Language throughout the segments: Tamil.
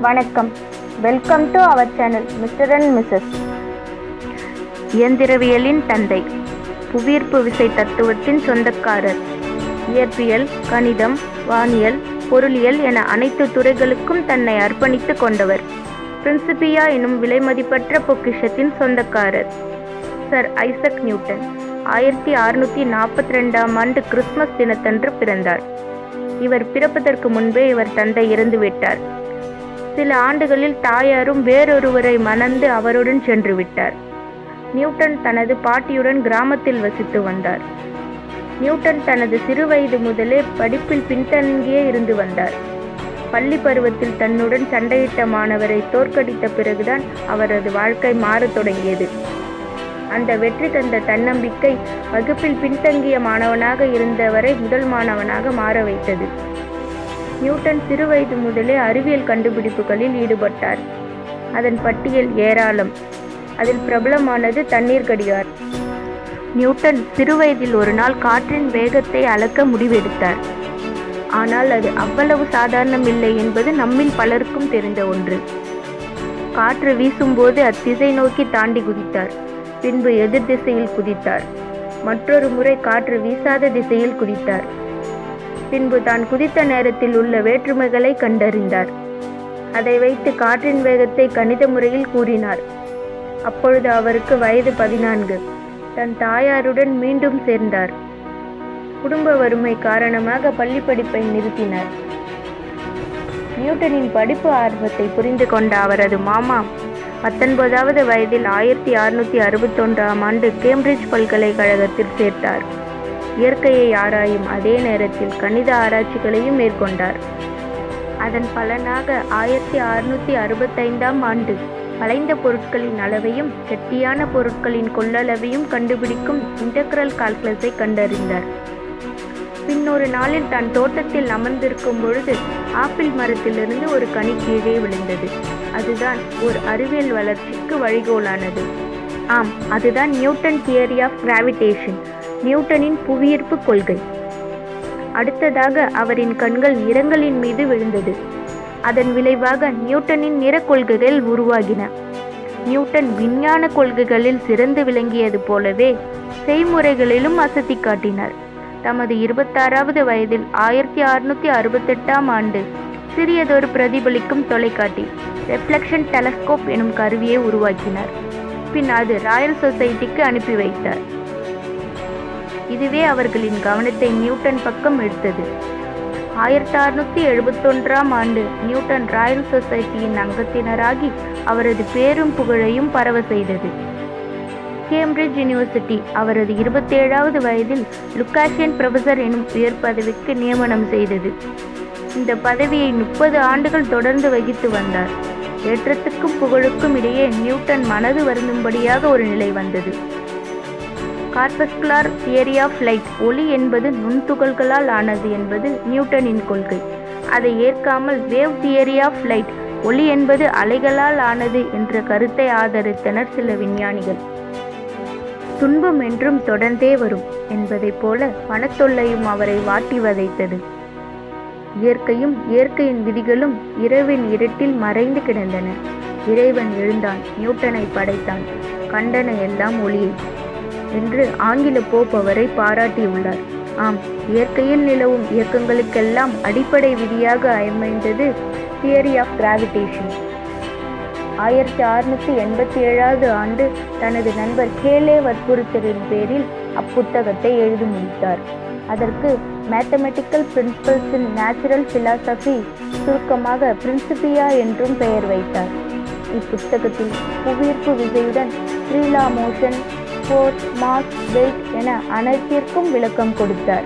வணக்கம் welcome to our channel mister and missus இயந்திரவியலின் தந்தை புவியீர்ப்பு விசை தத்துவத்தின் சொந்தக்காரர் இயற்பியல் கணிதம் வானியல் பொருளியல் என அனைத்து துறைகளுக்கும் தன்னை அர்ப்பணித்து கொண்டவர் பிரின்சிபியா எனும் விலைமதிப்பற்ற பொக்கிஷத்தின் சொந்தக்காரர் சர் ஐசக் நியூட்டன் ஆயிரத்தி அறுநூற்றி நாற்பத்தி ரெண்டாம் ஆண்டு கிறிஸ்துமஸ் தினத்தன்று பிறந்தார் இவர் பிறப்பதற்கு முன்பே இவர் தந்தை இறந்துவிட்டார் சில ஆண்டுகளில் தாயாரும் வேறொருவரை மணந்து அவருடன் சென்று விட்டார் நியூட்டன் தனது பாட்டியுடன் கிராமத்தில் வசித்து வந்தார் நியூட்டன் தனது சிறுவயது முதலே படிப்பில் பின்தங்கியே இருந்து வந்தார் பள்ளி பருவத்தில் தன்னுடன் சண்டையிட்ட மாணவரை தோற்கடித்த பிறகுதான் அவரது வாழ்க்கை மாறத் தொடங்கியது அந்த வெற்றி தந்த தன்னம்பிக்கை வகுப்பில் பின்தங்கிய மாணவனாக இருந்தவரை முதல் மாணவனாக மாற வைத்தது நியூட்டன் சிறுவயது முதலே அறிவியல் கண்டுபிடிப்புகளில் ஈடுபட்டார் அதன் பட்டியல் ஏராளம் அதில் பிரபலமானது தண்ணீர் கடிகார் நியூட்டன் சிறுவயதில் ஒரு நாள் காற்றின் வேகத்தை அளக்க முடிவெடுத்தார் ஆனால் அது அவ்வளவு சாதாரணம் இல்லை என்பது நம்மில் பலருக்கும் தெரிந்த ஒன்று காற்று வீசும்போது அத்திசை நோக்கி தாண்டி குதித்தார் பின்பு எதிர் திசையில் குதித்தார் மற்றொரு முறை காற்று வீசாத திசையில் குதித்தார் பின்பு தான் குதித்த நேரத்தில் உள்ள வேற்றுமைகளை கண்டறிந்தார் அதை வைத்து காற்றின் வேகத்தை கணித முறையில் கூறினார் அப்பொழுது அவருக்கு வயது பதினான்கு தன் தாயாருடன் மீண்டும் சேர்ந்தார் குடும்ப வறுமை காரணமாக பள்ளி படிப்பை நிறுத்தினார் நியூட்டனின் படிப்பு ஆர்வத்தை புரிந்து கொண்ட அவரது மாமா பத்தொன்பதாவது வயதில் ஆயிரத்தி அறுநூற்றி அறுபத்தொன்றாம் ஆண்டு கேம்பிரிட்ஜ் பல்கலைக்கழகத்தில் சேர்த்தார் இயற்கையை ஆராயும் அதே நேரத்தில் கணித ஆராய்ச்சிகளையும் மேற்கொண்டார் அதன் பலனாக ஆயிரத்தி அறுநூற்றி அறுபத்தைந்தாம் ஆண்டு வளைந்த பொருட்களின் அளவையும் கெட்டியான பொருட்களின் கொள்ளளவையும் கண்டுபிடிக்கும் இன்டெக்ரல் கால்குலஸை கண்டறிந்தார் பின்னொரு நாளில் தன் தோட்டத்தில் அமர்ந்திருக்கும் பொழுது ஆப்பிள் மரத்திலிருந்து ஒரு கனி கீழே விழுந்தது அதுதான் ஒரு அறிவியல் வளர்ச்சிக்கு வழிகோலானது ஆம் அதுதான் நியூட்டன் தியரி ஆஃப் கிராவிடேஷன் நியூட்டனின் புவியீர்ப்பு கொள்கை அடுத்ததாக அவரின் கண்கள் நிறங்களின் மீது விழுந்தது அதன் விளைவாக நியூட்டனின் நிற கொள்கைகள் உருவாகின நியூட்டன் விஞ்ஞான கொள்கைகளில் சிறந்து விளங்கியது போலவே செய்முறைகளிலும் அசத்தி காட்டினார் தமது இருபத்தாறாவது வயதில் ஆயிரத்தி அறுநூத்தி அறுபத்தெட்டாம் ஆண்டு சிறியதொரு பிரதிபலிக்கும் தொலைக்காட்டி ரெஃப்ளெக்ஷன் டெலஸ்கோப் எனும் கருவியை உருவாக்கினார் பின் அது ராயல் சொசைட்டிக்கு அனுப்பி வைத்தார் இதுவே அவர்களின் கவனத்தை நியூட்டன் பக்கம் எடுத்தது ஆயிரத்தி அறுநூத்தி எழுபத்தொன்றாம் ஆண்டு நியூட்டன் ராயல் சொசைட்டியின் அங்கத்தினராகி அவரது பேரும் புகழையும் பரவ செய்தது கேம்பிரிட்ஜ் யூனிவர்சிட்டி அவரது இருபத்தேழாவது வயதில் லுக்காஷியன் ப்ரொஃபசர் எனும் உயர் பதவிக்கு நியமனம் செய்தது இந்த பதவியை முப்பது ஆண்டுகள் தொடர்ந்து வகித்து வந்தார் ஏற்றத்துக்கும் புகழுக்கும் இடையே நியூட்டன் மனது வருந்தும்படியாக ஒரு நிலை வந்தது கார்பஸ்குலார் தியரி ஆஃப் லைட் ஒளி என்பது நுண்துகள்களால் ஆனது என்பது நியூட்டனின் கொள்கை அதை ஏற்காமல் வேவ் தியரி ஆஃப் லைட் ஒளி என்பது அலைகளால் ஆனது என்ற கருத்தை ஆதரித்தனர் சில விஞ்ஞானிகள் துன்பம் என்றும் தொடர்ந்தே வரும் என்பதைப் போல மனத்தொல்லையும் அவரை வாட்டி வதைத்தது இயற்கையும் இயற்கையின் விதிகளும் இரவின் இருட்டில் மறைந்து கிடந்தன இறைவன் எழுந்தான் நியூட்டனை படைத்தான் கண்டன எல்லாம் ஒளியை என்று ஆங்கில போப் அவரை பாராட்டியுள்ளார் ஆம் இயற்கையில் நிலவும் இயக்கங்களுக்கெல்லாம் அடிப்படை விதியாக அமைந்தது தியரி ஆஃப் கிராவிடேஷன் ஆயிரத்தி அறுநூற்றி எண்பத்தி ஏழாவது ஆண்டு தனது நண்பர் கேலே வற்புறுத்தலின் பேரில் அப்புத்தகத்தை எழுதி முடித்தார் அதற்கு mathematical principles in natural philosophy சுருக்கமாக பிரின்சிபியா என்றும் பெயர் வைத்தார் இப்புத்தகத்தில் புவியீர்ப்பு விசையுடன் three law motion force mass weight என அனைத்திற்கும் விளக்கம் கொடுத்தார்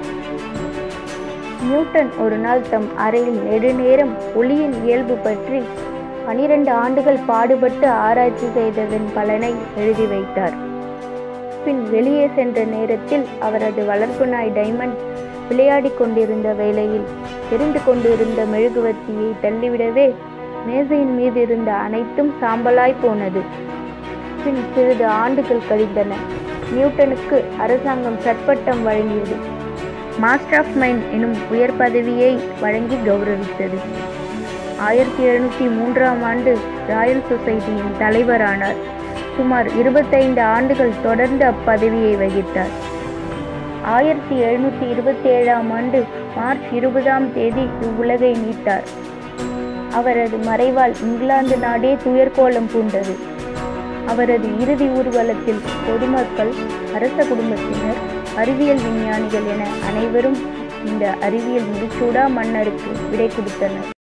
நியூட்டன் ஒரு நாள் தம் அறையில் நெடுநேரம் ஒளியின் இயல்பு பற்றி பனிரெண்டு ஆண்டுகள் பாடுபட்டு ஆராய்ச்சி செய்ததன் பலனை எழுதி வைத்தார் பின் வெளியே சென்ற நேரத்தில் அவரது வளர்ப்பு நாய் டைமண்ட் விளையாடி கொண்டிருந்த வேளையில் எரிந்து கொண்டிருந்த மெழுகுவர்த்தியை தள்ளிவிடவே மேசையின் மீது இருந்த அனைத்தும் சாம்பலாய் போனது பின் சிறிது ஆண்டுகள் கழிந்தன நியூட்டனுக்கு அரசாங்கம் சட்பட்டம் வழங்கியது மாஸ்டர் ஆஃப் மைண்ட் எனும் உயர் பதவியை வழங்கி கௌரவித்தது ஆயிரத்தி எழுநூற்றி மூன்றாம் ஆண்டு ராயல் சொசைட்டியின் தலைவரானார் சுமார் இருபத்தைந்து ஆண்டுகள் தொடர்ந்து அப்பதவியை வகித்தார் ஆயிரத்தி எழுநூற்றி இருபத்தி ஏழாம் ஆண்டு மார்ச் இருபதாம் தேதி இவ்வுலகை நீத்தார் அவரது மறைவால் இங்கிலாந்து நாடே துயர்கோலம் பூண்டது அவரது இறுதி ஊர்வலத்தில் பொதுமக்கள் அரச குடும்பத்தினர் அறிவியல் விஞ்ஞானிகள் என அனைவரும் இந்த அறிவியல் முடிச்சூடா மன்னருக்கு விடை கொடுத்தனர்